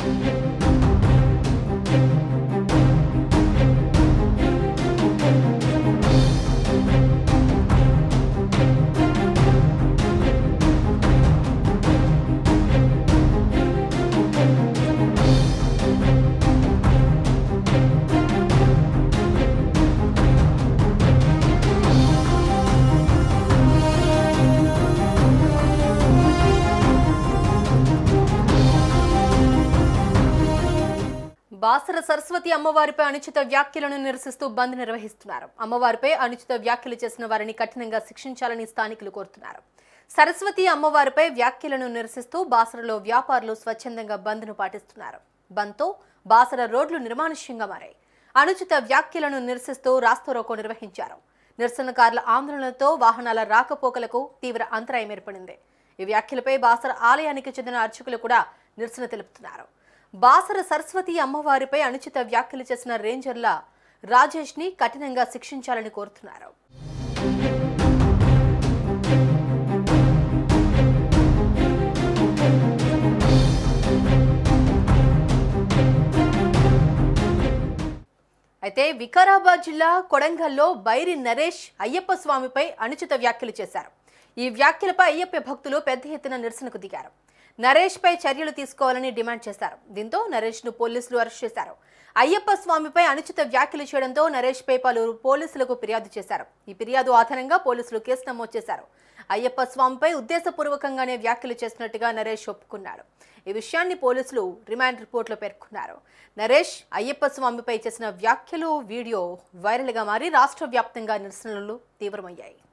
బాసర సరస్వతి అమ్మవారిపై అనుచిత వ్యాఖ్యలను నిరసిస్తూ బంద్ నిర్వహిస్తున్నారు అమ్మవారిపై అనుచిత వ్యాఖ్యలు చేసిన వారిని కఠినంగా శిక్షించాలని స్థానికులు కోరుతున్నారు సరస్వతి అమ్మవారిపై వ్యాఖ్యలను నిరసిస్తూ బాసరలో వ్యాపారులు స్వచ్ఛందంగా బంద్ను పాటిస్తున్నారు బంద్తో బాసర రోడ్లు నిర్మానుష్యంగా మారాయి అనుచిత వ్యాఖ్యలను నిరసిస్తూ రాస్తారోకో నిర్వహించారు నిరసనకారుల ఆందోళనలతో వాహనాల రాకపోకలకు తీవ్ర అంతరాయం ఏర్పడింది ఈ వ్యాఖ్యలపై బాసర ఆలయానికి చెందిన అర్చకులు కూడా నిరసన తెలుపుతున్నారు బాసర సరస్వతి అమ్మవారిపై అనుచిత వ్యాఖ్యలు చేసిన రేంజర్ల రాజేష్ ని కఠినంగా శిక్షించాలని కోరుతున్నారు అయితే వికారాబాద్ జిల్లా కొడంగల్లో బైరి నరేష్ అయ్యప్ప స్వామిపై అనుచిత వ్యాఖ్యలు చేశారు ఈ వ్యాఖ్యలపై అయ్యప్ప భక్తులు పెద్ద ఎత్తున నిరసనకు దిగారు నరేష్ పై చర్యలు తీసుకోవాలని డిమాండ్ చేశారు దీంతో నరేష్ ను పోలీసులు అరెస్ట్ చేశారు అయ్యప్ప స్వామిపై అనుచిత వ్యాఖ్యలు చేయడంతో నరేష్ పై పలువురు పోలీసులకు ఫిర్యాదు చేశారు ఈ ఫిర్యాదు ఆధారంగా పోలీసులు కేసు నమోదు చేశారు అయ్యప్ప స్వామిపై ఉద్దేశపూర్వకంగానే వ్యాఖ్యలు చేసినట్టుగా నరేష్ ఒప్పుకున్నాడు ఈ విషయాన్ని పోలీసులు రిమాండ్ రిపోర్టులో పేర్కొన్నారు నరేష్ అయ్యప్ప స్వామిపై చేసిన వ్యాఖ్యలు వీడియో వైరల్గా మారి రాష్ట్ర వ్యాప్తంగా నిరసనలు తీవ్రమయ్యాయి